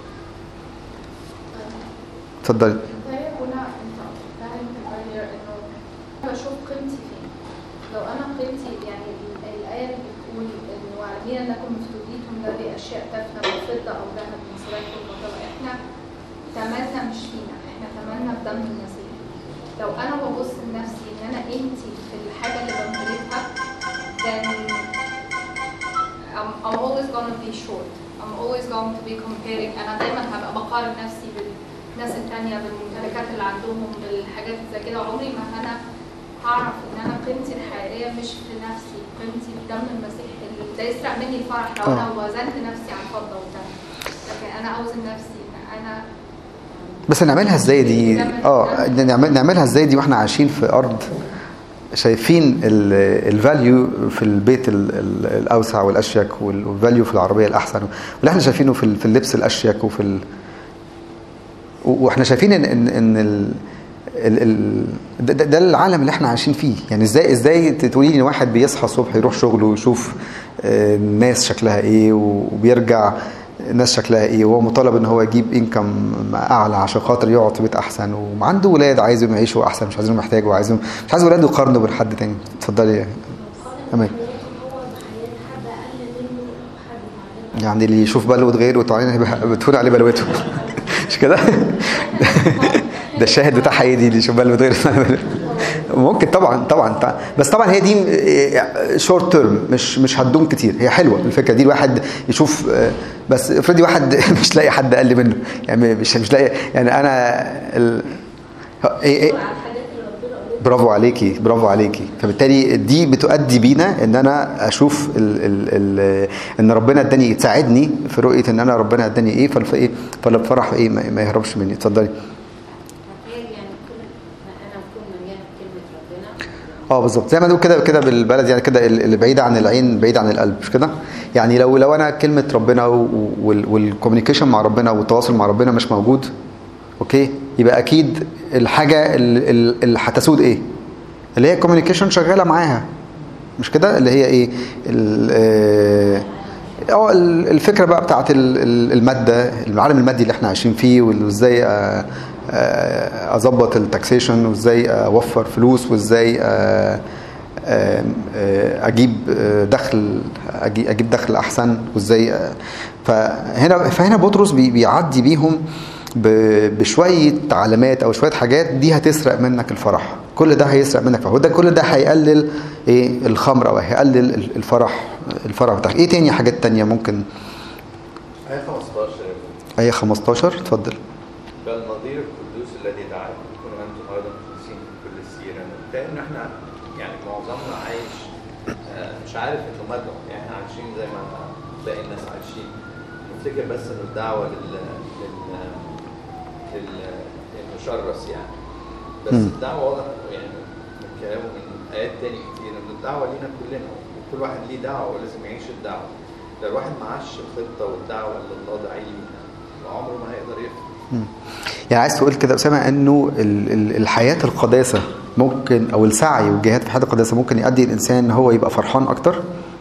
اتفضلي هي هنا انت فاهم earlier انه انا بشوف قيمتي فين لو انا قيمتي يعني ال- الايه اللي بتقول انه وعلمين انكم افتديتم لا باشياء تفنى وفضه او ذهب من سلاح المطلع احنا تمنا مش فينا احنا تمنا بدم المسيح لو انا ببص لنفسي ان انا قيمتي في الحاجه اللي بمتلكها then I'm, I'm always gonna be short I'm always going to be comparing انا دايما هبقى بقارن نفسي بالناس التانية بالممتلكات اللي عندهم بالحاجات زي كده عمري ما انا هعرف ان انا قيمتي الحقيقية مش في نفسي قيمتي بدم المسيح اللي ده يسرق مني الفرح لو انا آه. وزنت نفسي على الفضة والذهب لكن انا اوزن نفسي ان انا بس نعملها ازاي دي اه نعمل نعملها ازاي دي واحنا عايشين في ارض شايفين الفاليو في البيت ال- ال- الاوسع والاشيك والفاليو في العربيه الاحسن واللي احنا شايفينه في ال- في اللبس الاشيك وفي ال... و- واحنا شايفين ان ان, إن ال... ال... ال... ده, ده ده العالم اللي احنا عايشين فيه يعني ازاي ازاي تقولي لي واحد بيصحى الصبح يروح شغله ويشوف آه، الناس شكلها ايه وبيرجع الناس شكلها ايه وهو مطالب ان هو يجيب انكم اعلى عشان خاطر يقعد في بيت احسن وعنده ولاد عايزهم يعيشوا احسن مش عايزينهم يحتاجوا وعايزهم مش عايز ولاده يقارنوا بحد تاني اتفضلي يا امان يعني اللي يشوف بلوة غيره وتعين بتهون عليه بلوته مش كده ده الشاهد بتاعها ايه دي اللي يشوف بلوة غيره ممكن طبعا طبعا طبعاً. بس طبعا هي دي شورت تيرم مش مش هتدوم كتير هي حلوه الفكره دي الواحد يشوف آه، بس افرضي واحد مش لاقي حد اقل منه يعني مش مش لاقي يعني انا ال... ايه ايه برافو عليكي برافو عليكي فبالتالي دي بتؤدي بينا ان انا اشوف ال ال ال ان ربنا اداني تساعدني في رؤيه ان انا ربنا اداني ايه فالف ايه فالفرح ايه ما, ما يهربش مني اتفضلي تخيل يعني كل ما انا اكون مليانه بكلمه ربنا اه بالظبط زي ما نقول كده كده بالبلد يعني كده اللي بعيد عن العين بعيد عن القلب مش كده يعني لو لو انا كلمه ربنا والكوميونيكيشن مع ربنا والتواصل مع ربنا مش موجود اوكي يبقى اكيد الحاجه ال- ال- اللي هتسود ايه اللي هي الكوميونيكيشن شغاله معاها مش كده اللي هي ايه ال- آه، اه ال- الفكره بقى بتاعت ال- ال- الماده العالم المادي اللي احنا عايشين فيه وازاي آه، آه، اظبط التاكسيشن وازاي اوفر فلوس وازاي آه، آه، آه، اجيب آه، دخل أجي- اجيب دخل احسن وازاي آه، فهنا فهنا بطرس بي- بيعدي بيهم ب- بشويه علامات او شويه حاجات دي هتسرق منك الفرح كل ده هيسرق منك فهو ده كل ده هيقلل ايه الخمر او هيقلل ال- الفرح الفرح بتاعك ايه تاني حاجات تانية ممكن آية 15 ايه 15 اتفضل بل نظير القدوس الذي دعاكم كونوا انتم ايضا قدوسين في كل السيره بالتالي ان احنا يعني معظمنا عايش آه، مش عارف انه مدعو يعني احنا عايشين زي ما باقي الناس عايشين نفتكر بس انه الدعوه لل لل لل للمشرس يعني بس مم. الدعوه واضح يعني من كلامه من ايات تاني كتير ان الدعوه لينا كلنا وكل واحد ليه دعوه ولازم يعيش الدعوه لو الواحد معاش الخطه والدعوه اللي الله داعي ليها عمره ما هيقدر يفهم مم. يعني عايز تقول كده اسامه انه ال- ال- الحياه القداسه ممكن او السعي والجهاد في الحياه القداسه ممكن يؤدي الانسان ان هو يبقى فرحان اكتر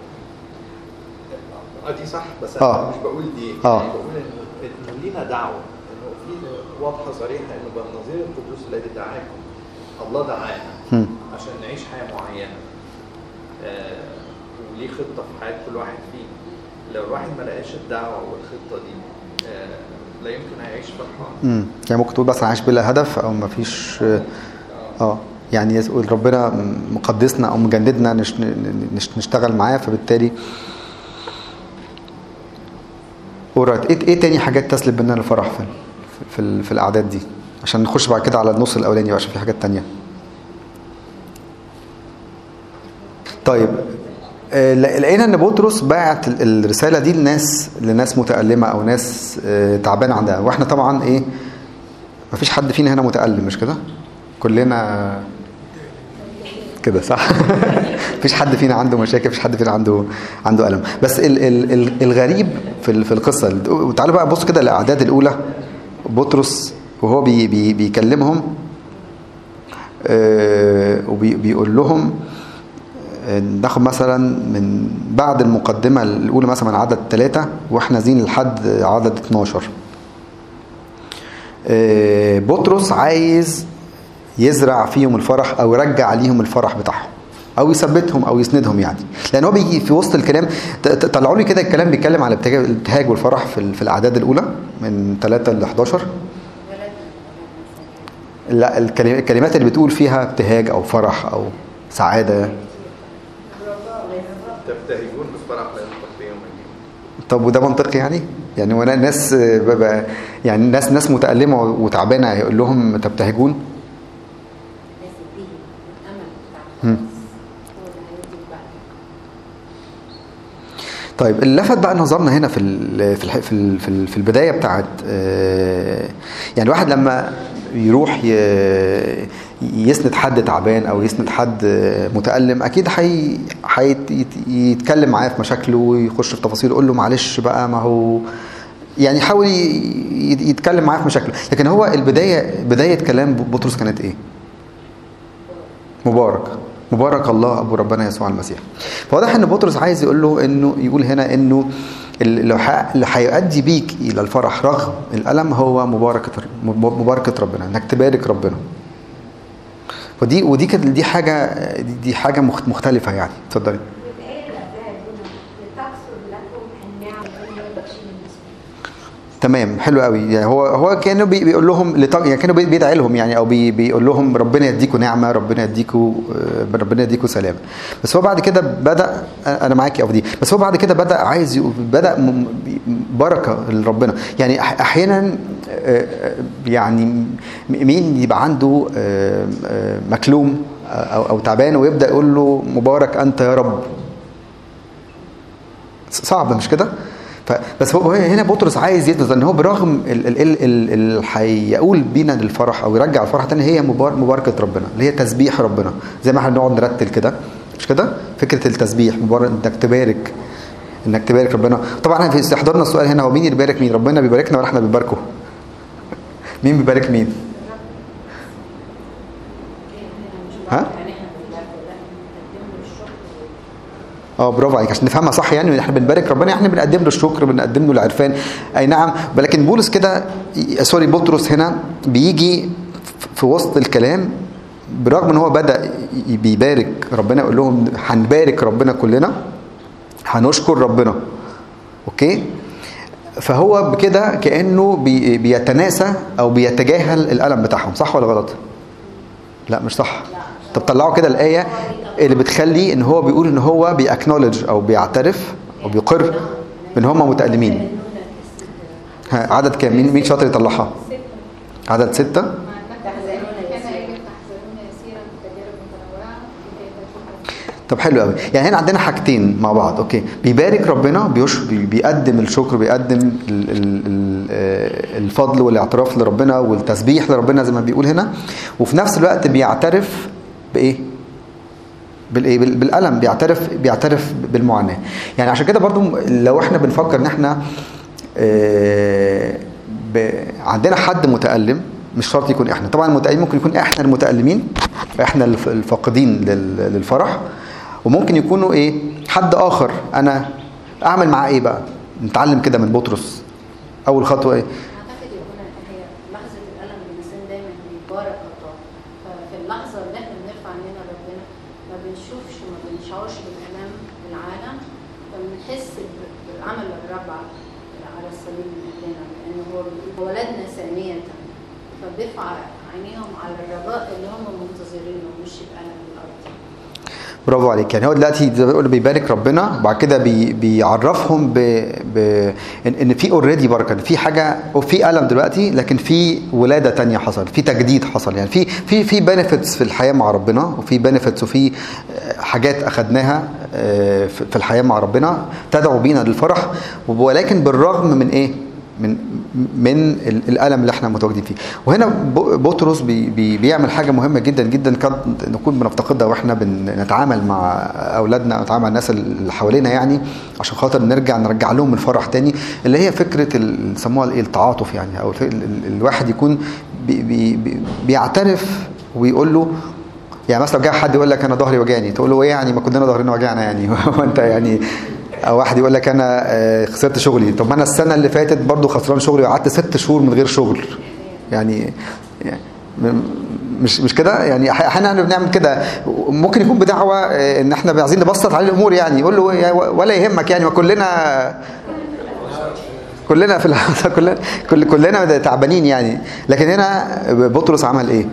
اه دي صح بس آه. انا مش بقول دي آه. يعني بقول انه انه لينا دعوه انه في واضحه صريحه انه بنظير القدوس الذي دعاكم الله دعانا مم. عشان نعيش حياه معينه آه وليه خطه في حياه كل واحد فينا لو الواحد ما لقاش الدعوه والخطه دي آه لا يمكن هيعيش فرحان امم يعني ممكن تقول بس عايش بلا هدف او ما فيش اه يعني يقول ربنا مقدسنا او مجندنا نش نش نشتغل معاه فبالتالي اورايت ايه ايه تاني حاجات تسلب مننا الفرح في في, ال- في الاعداد دي عشان نخش بعد كده على النص الاولاني بقى عشان في حاجات تانية طيب آه، ل- لقينا ان بطرس باعت ال- الرساله دي لناس لناس متالمه او ناس آه، تعبانه عندها واحنا طبعا ايه مفيش حد فينا هنا متالم مش كده كلنا كده صح مفيش حد فينا عنده مشاكل مفيش حد فينا عنده عنده الم بس ال ال ال الغريب في ال- في القصه وتعالوا بقى بص كده الاعداد الاولى بطرس وهو بي بي بيكلمهم آه، وبيقول لهم آه، ناخد مثلا من بعد المقدمة الأولى مثلا من عدد ثلاثة واحنا زين لحد عدد 12 آه، بطرس عايز يزرع فيهم الفرح أو يرجع ليهم الفرح بتاعهم أو يثبتهم أو يسندهم يعني لأن هو بيجي في وسط الكلام ت- ت- طلعوا لي كده الكلام بيتكلم على الابتهاج الابتهاج والفرح في ال- في الأعداد الأولى من 3 ل 11 لا الكلم- الكلمات اللي بتقول فيها ابتهاج او فرح او سعاده تبتهجون بفرح لا ينطق به يوم الدين طب وده منطقي يعني يعني وانا الناس ببقى يعني الناس ناس متألمة وتعبانة يقول لهم تبتهجون الناس دي الامل بتاع مم. الخلاص هو اللي هيدي بعد طيب اللي لفت بقى نظرنا هنا في ال في ال في ال في, ال في البدايه بتاعت آه، يعني الواحد لما يروح ي- يسند حد تعبان او يسند حد آه، متالم اكيد حي حي- يتكلم معاه في مشاكله ويخش في تفاصيل يقول له معلش بقى ما هو يعني يحاول ي- يتكلم معاه في مشاكله لكن هو البدايه بدايه كلام بطرس كانت ايه مبارك مبارك الله ابو ربنا يسوع المسيح فواضح ان بطرس عايز يقول له انه يقول هنا انه اللي ح- اللي هيؤدي بيك الى الفرح رغم الالم هو مباركه مباركه ربنا انك تبارك ربنا ودي ودي كانت دي حاجه دي- دي حاجه مخت- مختلفه يعني اتفضلي والآية اللي قبلها بيقول لتكثر لكم النعم التي تشيل المسلمين تمام حلو قوي يعني هو هو كانه بي- بيقول لهم لط- يعني كانوا بي- بيدعي لهم يعني او بي بيقول لهم ربنا يديكم نعمه ربنا يديكم آه، ربنا يديكم سلام بس هو بعد كده بدا انا معاك يا افضي بس هو بعد كده بدا عايز يقول- بدا م- بركه لربنا يعني أح- احيانا آه، آه، يعني م- مين يبقى عنده آه، آه، مكلوم او او تعبان ويبدا يقول له مبارك انت يا رب صعب مش كده ف- بس هو هنا بطرس عايز يثبت ان هو برغم ال- ال- ال- ال- اللي هيقول بينا للفرح او يرجع الفرح تاني هي مبار- مباركه ربنا اللي هي تسبيح ربنا زي ما احنا بنقعد نرتل كده مش كده فكره التسبيح مبارك انك تبارك انك تبارك ربنا طبعا احنا في استحضارنا السؤال هنا هو مين اللي بيبارك مين ربنا بيباركنا ولا احنا بنباركه مين بيبارك مين ها يعني احنا بنبارك لا بنقدم له الشكر اه برافو عليك عشان نفهمها صح يعني احنا بنبارك ربنا احنا بنقدم له الشكر بنقدم له العرفان اي نعم ولكن بولس كده ي- سوري بطرس هنا بيجي ف- في وسط الكلام برغم ان هو بدا ي- بيبارك ربنا يقول لهم هنبارك ربنا كلنا هنشكر ربنا اوكي فهو بكده كانه بي بيتناسى او بيتجاهل الالم بتاعهم صح ولا غلط لا مش صح طب طلعوا كده الآية اللي بتخلي ان هو بيقول ان هو بيأكنولج او بيعترف او بيقر بان هم متألمين ها عدد كام مين مين شاطر يطلعها عدد ستة مع انك كان يجب تحزنون يسيرا بتجارب متنوعه لكي تكونوا طب حلو قوي يعني هنا عندنا حاجتين مع بعض اوكي بيبارك ربنا بيش بي- بيقدم الشكر بيقدم ال ال ال آه، الفضل والاعتراف لربنا والتسبيح لربنا زي ما بيقول هنا وفي نفس الوقت بيعترف بايه بالايه بال- بالالم بيعترف بيعترف بالمعاناه يعني عشان كده برضو لو احنا بنفكر ان احنا آه، ب- عندنا حد متألم مش شرط يكون احنا طبعا المتألم ممكن يكون احنا المتألمين احنا الف- الفاقدين لل- للفرح وممكن يكونوا ايه حد اخر انا اعمل معاه ايه بقى نتعلم كده من بطرس اول خطوه ايه اعتقد يكون هي لحظه الالم الانسان دايما بيبارك الله ففي اللحظه اللي احنا بنرفع عينينا لربنا ما بنشوفش وما بنشعرش بالالام العالم فبنحس ب- بعمل الرب على على الصليب من اجلنا لان هو بيقول ولدنا ثانيه فبيرفع عينيهم على الرجاء اللي هم منتظرينه مش الالم الارضي برافو عليك يعني هو دلوقتي زي ما بيقول بيبارك ربنا وبعد كده بي بيعرفهم ب ب ان, إن في اوريدي بركه إن في حاجه وفي الم دلوقتي لكن في ولاده تانية حصل في تجديد حصل يعني في في في بنفيتس في الحياه مع ربنا وفي بنفيتس وفي آه، حاجات اخدناها آه، في في الحياه مع ربنا تدعو بينا للفرح ولكن بالرغم من ايه من من ال- الالم اللي احنا متواجدين فيه وهنا ب- بطرس بي بي بيعمل حاجه مهمه جدا جدا قد نكون بنفتقدها واحنا بنتعامل مع اولادنا او نتعامل مع الناس اللي حوالينا يعني عشان خاطر نرجع نرجع لهم الفرح تاني اللي هي فكره ال- يسموها الايه التعاطف يعني او ال- ال- الواحد يكون بي بي بي بيعترف ويقول له يعني مثلا لو جه حد يقول لك انا ظهري وجعني تقول له ايه يعني ما كلنا ظهرنا وجعنا يعني وانت يعني او واحد يقول لك انا آه، خسرت شغلي طب ما انا السنه اللي فاتت برضو خسران شغلي وقعدت ست شهور من غير شغل يعني يعني م- مش مش كده يعني أح- احيانا بنعمل كده ممكن يكون بدعوه آه، ان احنا عايزين نبسط عليه الامور يعني يقول له يا- ولا يهمك يعني ما كلنا كلنا في الح- كلنا كل كلنا تعبانين يعني لكن هنا بطرس عمل ايه؟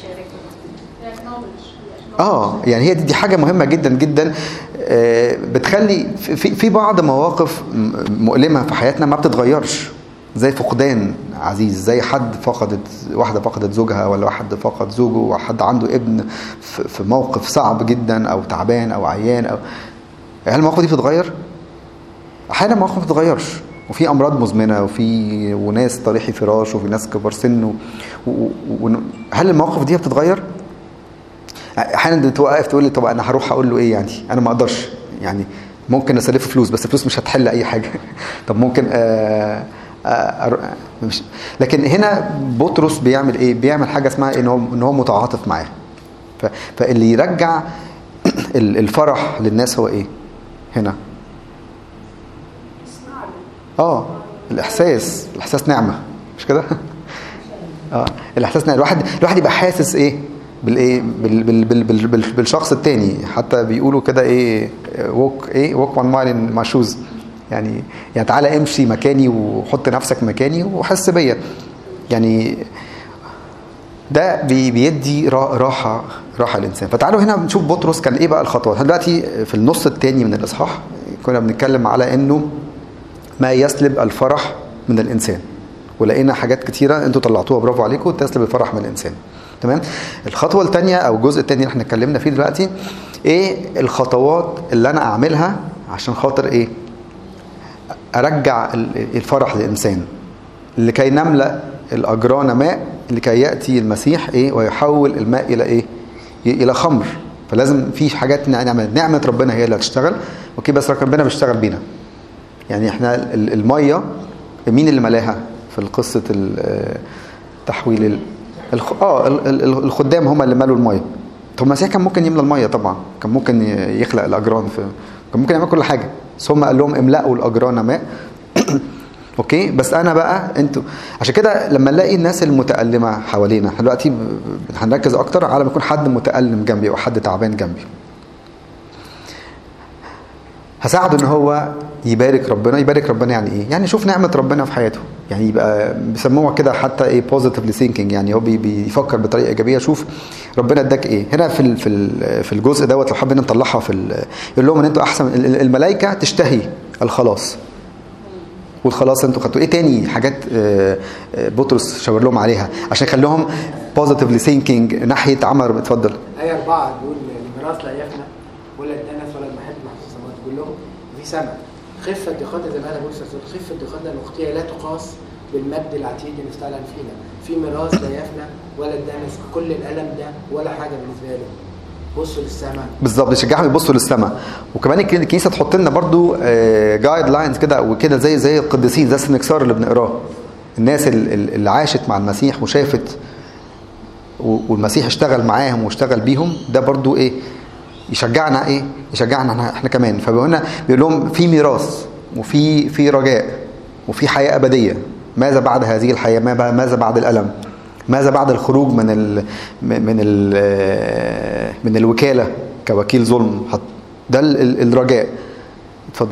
اه يعني هي دي, دي حاجه مهمه جدا جدا آه، بتخلي في في بعض مواقف م- مؤلمه في حياتنا ما بتتغيرش زي فقدان عزيز زي حد فقدت واحده فقدت زوجها ولا واحد فقد زوجه وحد عنده ابن في في موقف صعب جدا او تعبان او عيان او هل المواقف دي بتتغير؟ احيانا المواقف ما بتتغيرش وفي امراض مزمنه وفي وناس طريحي فراش وفي ناس كبار سن و... و... و... هل المواقف دي بتتغير؟ احيانا توقف تقول لي طب انا هروح اقول له ايه يعني انا ما اقدرش يعني ممكن اسلفه فلوس بس الفلوس مش هتحل اي حاجه طب ممكن آه آه أر- مش لكن هنا بطرس بيعمل ايه بيعمل حاجه اسمها ان هو ان هو متعاطف معاه ف- فاللي يرجع ال- الفرح للناس هو ايه هنا اه الاحساس الاحساس نعمه مش كده اه الاحساس نعمه الواحد الواحد يبقى حاسس ايه بالايه بال بال بال بال بال بالشخص التاني حتى بيقولوا كده ايه ووك ايه ووك وان مايل ان ماي شوز يعني يعني تعالى امشي مكاني وحط نفسك مكاني وحس بيا يعني ده بي- بيدي را- راحه راحه للانسان فتعالوا هنا نشوف بطرس كان ايه بقى الخطوات احنا دلوقتي في النص الثاني من الاصحاح كنا بنتكلم على انه ما يسلب الفرح من الانسان ولقينا حاجات كتيره انتوا طلعتوها برافو عليكم تسلب الفرح من الانسان تمام الخطوه الثانيه او الجزء الثاني اللي احنا اتكلمنا فيه دلوقتي ايه الخطوات اللي انا اعملها عشان خاطر ايه ارجع ال- الفرح للانسان لكي نملا الاجران ماء لكي ياتي المسيح ايه ويحول الماء الى ايه الى خمر فلازم في حاجات نعمل نعمه ربنا هي اللي هتشتغل اوكي بس ربنا بيشتغل بينا يعني احنا ال- الميه مين اللي ملاها في قصه ال- تحويل ال- الخ... اه ال- ال- الخدام هم اللي ملوا الميه طب المسيح كان ممكن يملى الميه طبعا كان ممكن ي- يخلق الاجران في كان ممكن يعمل كل حاجه بس هم قال لهم املأوا الاجران ماء اوكي بس انا بقى انتوا عشان كده لما نلاقي الناس المتألمة حوالينا احنا دلوقتي ب- ب- هنركز اكتر على ما يكون حد متألم جنبي او حد تعبان جنبي هساعده ان هو يبارك ربنا يبارك ربنا يعني ايه يعني يشوف نعمه ربنا في حياته يعني يبقى بيسموها كده حتى ايه بوزيتيفلي ثينكينج يعني هو بي- بيفكر بطريقه ايجابيه شوف ربنا اداك ايه هنا في ال- في ال- في الجزء دوت لو حابين نطلعها في ال- يقول لهم ان انتوا احسن ال- ال- الملائكه تشتهي الخلاص والخلاص انتوا خدتوا ايه تاني حاجات آه، آه، بطرس شاور لهم عليها عشان يخليهم بوزيتيفلي ثينكينج ناحيه عمر اتفضل آية أربعة بيقول الميراث لا يفنى ولا الدنس ولا المحل محل السماوات بيقول لهم في سماء خفة دخان زي ما أنا بقول خفة دخان الأختية لا تقاس بالمجد العتيد اللي استعلن فينا في ميراث لا يفنى ولا الدنس كل الألم ده ولا حاجة بالنسبة له بصوا للسماء بالظبط يشجعهم يبصوا للسماء وكمان الك- الكنيسه تحط لنا برضو جايد لاينز كده وكده زي زي القديسين زي السنكسار اللي بنقراه الناس ال- ال- اللي عاشت مع المسيح وشافت و- والمسيح اشتغل معاهم واشتغل بيهم ده برضو ايه يشجعنا ايه يشجعنا احنا, احنا كمان فهنا بيقول لهم في ميراث وفي في رجاء وفي حياه ابديه ماذا بعد هذه الحياه ما بقى- ماذا بعد الالم ماذا بعد الخروج من ال من ال من الوكاله كوكيل ظلم حط- ده ال- ال- الرجاء اتفضل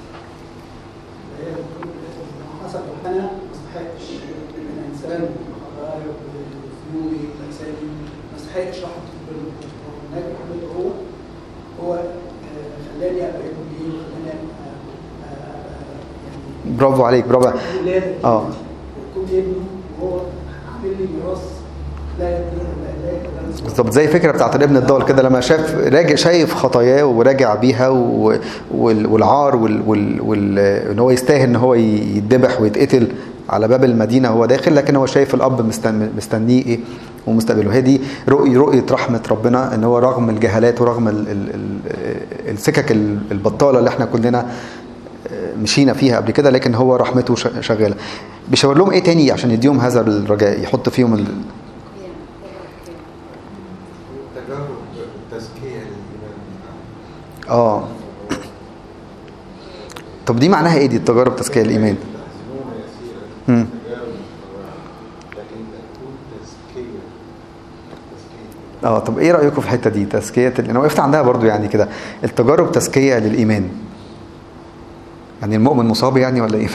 حسب انا ما استحقش انا انسان خطايا بذنوبي باجسادي ما استحقش رحمه ربنا هناك عمله هو هو آه، خلاني ابقى ابن ليه خلاني ابقى آه، آه، يعني برافو عليك برافو ولاد اه كنت ابنه وهو عامل لي ميراث لا يدين لا لا يدين بالظبط زي فكره بتاعت الابن الضال كده لما شاف راجع شايف خطاياه وراجع بيها و- وال- والعار وال, وال, وال ان هو يستاهل ان هو يتذبح ويتقتل على باب المدينه وهو داخل لكن هو شايف الاب مستن- مستنيه ايه ومستقبله هي دي رؤية رؤية رحمة ربنا ان هو رغم الجهالات ورغم ال ال ال السكك ال- البطالة اللي احنا كلنا مشينا فيها قبل كده لكن هو رحمته ش- شغالة بيشاور لهم ايه تاني عشان يديهم هذا الرجاء يحط فيهم ال... تجارب تزكية للإيمان اه طب دي معناها ايه دي التجارب تزكية الايمان تحزنون يسيرا مم. تجارب الطبيعة لكن تكون تزكية تزكية اه طب ايه رايكم في الحته دي تزكيه ال- انا وقفت عندها برضو يعني كده التجارب تزكيه للايمان يعني المؤمن مصاب يعني ولا ايه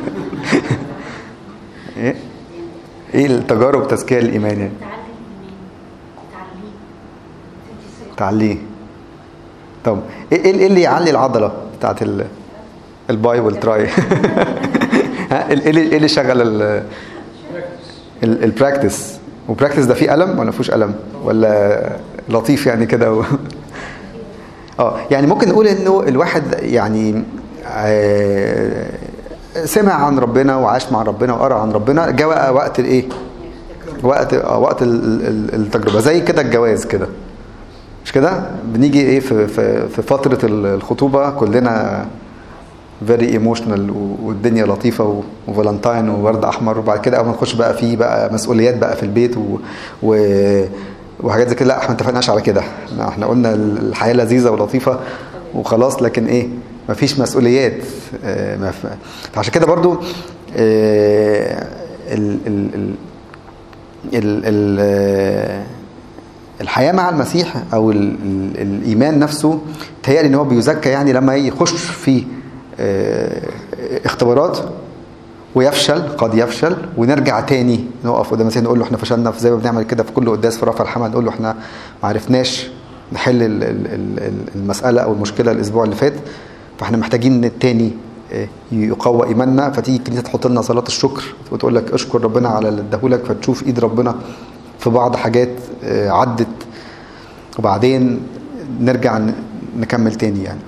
ايه ايه التجارب تزكيه للايمان يعني تعلم الايمان تعليه تدي ثقه تعليه طب ايه ايه إيه اللي يعلي العضله بتاعت ال الباي والتراي ها ايه اللي ايه اللي شغل ال ال- البراكتس وبراكتس ده فيه ألم ولا فيهوش ألم ولا لطيف يعني كده و... اه يعني ممكن نقول انه الواحد يعني آه، سمع عن ربنا وعاش مع ربنا وقرا عن ربنا جاء بقى وقت الايه وقت آه، وقت ال- ال- التجربه زي كده الجواز كده مش كده بنيجي ايه في في في فتره الخطوبه كلنا فيري ايموشنال والدنيا لطيفه و- وفالنتاين وورد احمر وبعد كده اول ما نخش بقى في بقى مسؤوليات بقى في البيت و, و وحاجات زي كده لا احنا ما اتفقناش على كده احنا- احنا قلنا الحياه لذيذه ولطيفه وخلاص لكن ايه مفيش مسؤوليات آه، ما ف- فعشان كده برضو آه، ال ال ال ال ال آه، الحياة مع المسيح أو ال ال الإيمان نفسه تهيألي إن هو بيزكى يعني لما يخش في آه، اختبارات ويفشل قد يفشل ونرجع تاني نقف قدام المسيح نقول له احنا فشلنا في زي ما بنعمل كده في كل قداس في رفع الحمل نقول له احنا ما عرفناش نحل ال- ال- ال- المسألة أو المشكلة الأسبوع اللي فات فاحنا محتاجين التاني آه، يقوى إيماننا فتيجي الكنيسة تحط لنا صلاة الشكر وتقول لك اشكر ربنا على اللي اداهولك فتشوف إيد ربنا في بعض حاجات آه، عدت وبعدين نرجع ن- نكمل تاني يعني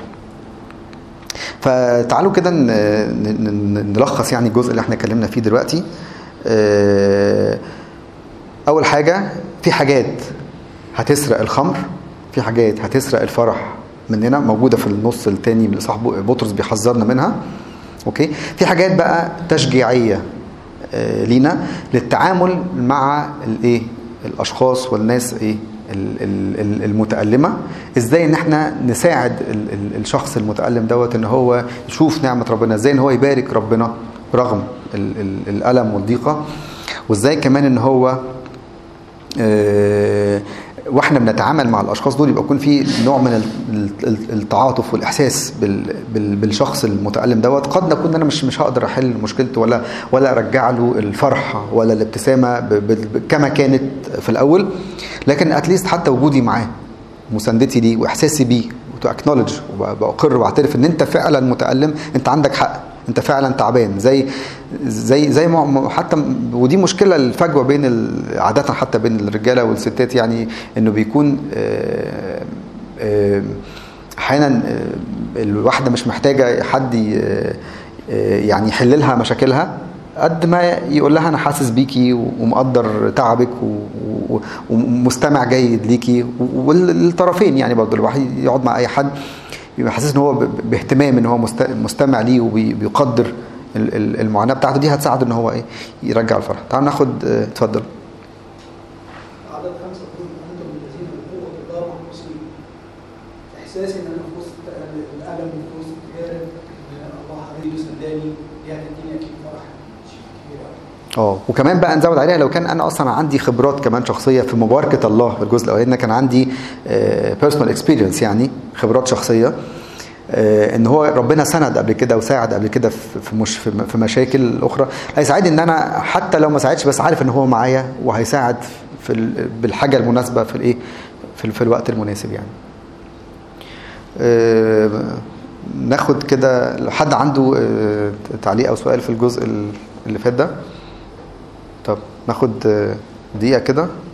فتعالوا كده ن- ن- ن- نلخص يعني الجزء اللي احنا اتكلمنا فيه دلوقتي آه، اول حاجة في حاجات هتسرق الخمر في حاجات هتسرق الفرح مننا موجودة في النص التاني اللي صاحبه بطرس بيحذرنا منها اوكي في حاجات بقى تشجيعية آه، لينا للتعامل مع الايه الاشخاص والناس ايه ال- ال- ال- المتألمة ازاي ان احنا نساعد ال- ال- الشخص المتألم دوت ان هو يشوف نعمة ربنا ازاي ان هو يبارك ربنا رغم ال- ال- الألم والضيقة وازاي كمان ان هو آه، واحنا بنتعامل مع الاشخاص دول يبقى يكون في نوع من ال- ال- التعاطف والاحساس بال- بال- بالشخص المتالم دوت قد نكون انا مش مش هقدر احل مشكلته ولا ولا ارجع له الفرحه ولا الابتسامه ب- ب- ب- كما كانت في الاول لكن اتليست حتى وجودي معاه مساندتي ليه واحساسي بيه وتو اكنولج وبقر واعترف ان انت فعلا متالم انت عندك حق انت فعلا تعبان زي زي زي ما حتى ودي مشكله الفجوه بين ال- عاده حتى بين الرجاله والستات يعني انه بيكون آه، آه، احيانا آه، الواحده مش محتاجه حد ي- آه، يعني يحل لها مشاكلها قد ما يقول لها انا حاسس بيكي ومقدر تعبك و- و- ومستمع جيد ليكي والطرفين يعني برضه الواحد يقعد مع اي حد يبقى حاسس ان هو ب- باهتمام ان هو مست- مستمع ليه وبيقدر ال- ال- المعاناه بتاعته دي هتساعده ان هو ايه يرجع الفرح تعالوا ناخد آه، اتفضل عدد خمسة بيقول أنتم الذين بالقوة الدار والمسلمين إحساسي إن أنا في وسط الألم وفي وسط التجارب إن الله حبيبي سنداني دي هتديني أكيد فرح كبير أوي. اه وكمان بقى نزود عليها لو كان انا اصلا عندي خبرات كمان شخصيه في مباركه الله في الجزء الاولاني كان عندي بيرسونال اكسبيرينس يعني خبرات شخصيه آه، ان هو ربنا سند قبل كده وساعد قبل كده في في مش في م- في مشاكل اخرى هيساعدني ان انا حتى لو ما ساعدش بس عارف ان هو معايا وهيساعد في ال- بالحاجه المناسبه في الايه في, ال- في الوقت المناسب يعني آه، ناخد كده لو حد عنده آه، تعليق او سؤال في الجزء ال- اللي فات ده طب ناخد آه، دقيقة كده